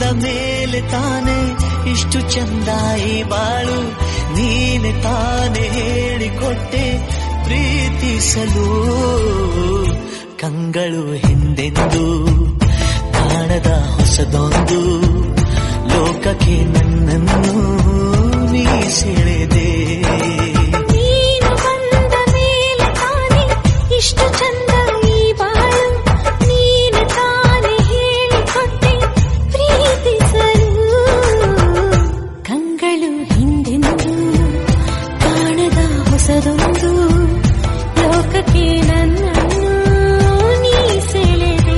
ಮೇಲೆ ತಾನೆ ಇಷ್ಟು ಚಂದ ಈ ಬಾಳು ನೀನೆ ತಾನೆ ಹೇಳಿಕೊಟ್ಟೆ ಪ್ರೀತಿಸಲು ಕಂಗಳು ಹಿಂದೆಂದು ಕಾಣದ ಹೊಸದೊಂದು ಲೋಕಕ್ಕೆ ನನ್ನನ್ನು ನೀ ಸೆಳೆದೆ ನೀನು ಬಂದ ಮೇಲೆ ತಾನೆ ಇಷ್ಟು ಚಂದ ಈ ಬಾಳು ನೀನು ತಾನೆ ಹೇಳಿಕೊಟ್ಟೆ ಪ್ರೀತಿಸಲು ಕಂಗಳು ಹಿಂದೆಂದು ಕಾಣದ ಹೊಸದೊಂದು ಲೋಕಕ್ಕೆ ನನ್ನನ್ನು ನೀ ಸೆಳೆದೆ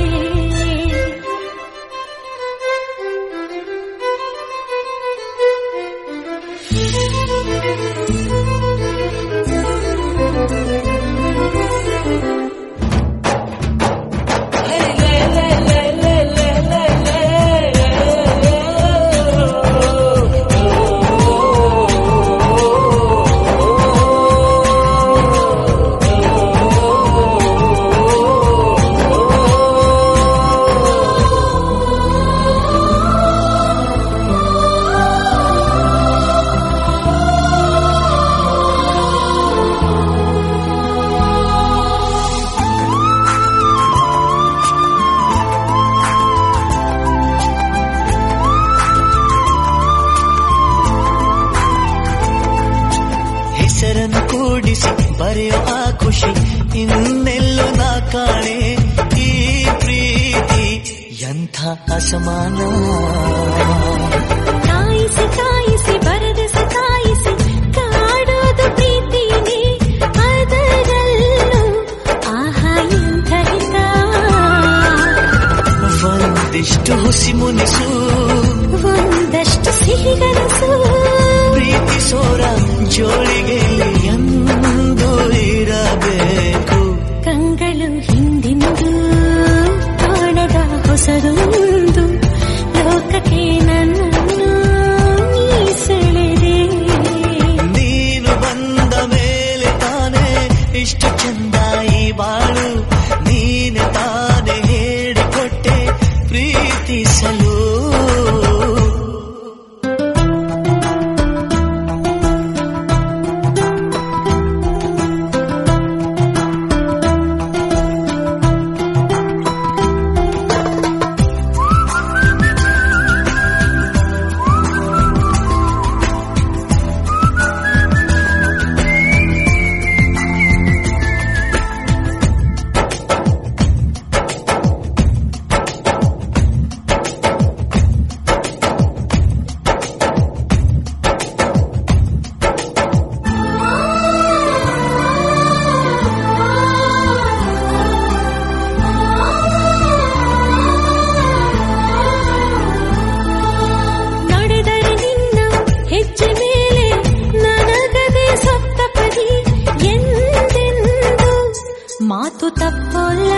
ಹೆಸರನ್ನು ಕೂಡಿಸಿ ಬರೆಯೋ ಆ ಖುಷಿ ಇನ್ನೆಲ್ಲೋ ನಾ ಕಾಣೆ ಈ ಪ್ರೀತಿ ಎಂಥ ಅಸಮಾನ ಕಾಯಿಸಿ ಕಾಯಿಸಿ ಬರದ ಸತಾಯಿಸಿ ಕಾಡೋದು ಪ್ರೀತಿನೇ ಅದರಲ್ಲೂ ಆಹಾ ಎಂಥ ಹಿತ ಒಂದಿಷ್ಟು ಹುಸಿ ಮುನಿಸು ಒಂದಷ್ಟು ಸಿಹಿಗನಸು ಪ್ರೀತಿಸೋರ ಜೋಳಿಗೆ ಎಂದು ಇರಬೇಕು ಕಂಗಳು ಹಿಂದಿಂದು ಕಾಣದ ಹೊಸದೊಂದು ಲೋಕಕ್ಕೆ ನನ್ನನ್ನು ನೀ ಸೆಳೆದೆ ನೀನು ಬಂದ ಮೇಲೆ ತಾನೇ ಇಷ್ಟು ಚಂದ ಈ ಬಾಳು ನೀನೆ ತಾನೇ ಹೇಳಿಕೊಟ್ಟೆ ಪ್ರೀತಿಸಲು ನಡೆದರೆ ನಿನ್ನ ಹೆಜ್ಜೆ ಮೇಲೆ ನನಗದೆ ಸತ್ತ ಪದಿ ಎಂದೆಂದು ಮಾತು ತಪ್ಪಲ್ಲ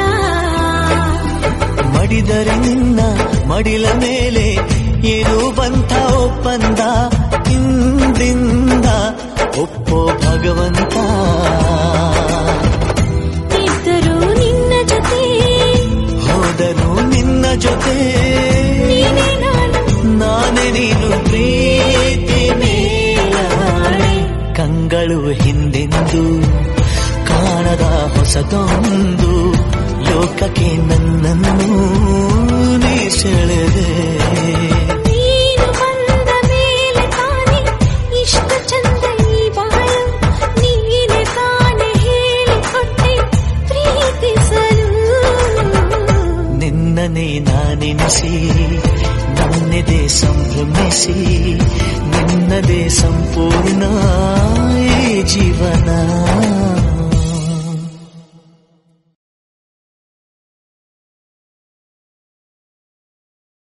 ಮಡಿದರೆ ನಿನ್ನ ಮಡಿಲ ಮೇಲೆ ಏನು ಬಂತ ಒಪ್ಪಂದ ಹಿಂದಿಂದ ಒಪ್ಪೋ ಭಗವಂತ ಇದ್ದರೂ ನಿನ್ನ ಜೊತೆ ಹೋದರು ನಿನ್ನ ಜೊತೆ ನೀನೇ ನಾನು ನಾನೇ ನೀನು ಪ್ರೀತಿ ಮೇಲಾಣೆ ಕಂಗಳು ಹಿಂದೆಂದು ಕಾಣದ ಹೊಸದೊಂದು ಲೋಕಕ್ಕೆ ನನ್ನನ್ನು ನೀ ಸೆಳೆದೆ ನೀನು ಬಂದ ಮೇಲೆ ತಾನೆ ಇಷ್ಟು ಚಂದ ಈ ಬಾಳು ನೀನೆ ತಾನೆ ಹೇಳಿಕೊಟ್ಟೆ ಪ್ರೀತಿಸಲು ನಿನ್ನನೇ ನಾನೆನಿಸಿ ನನ್ನೆದೆ ಸಂಭ್ರಮಿಸಿ ನಿನ್ನದೇ ಸಂಪೂರ್ಣ ಈ ಜೀವನ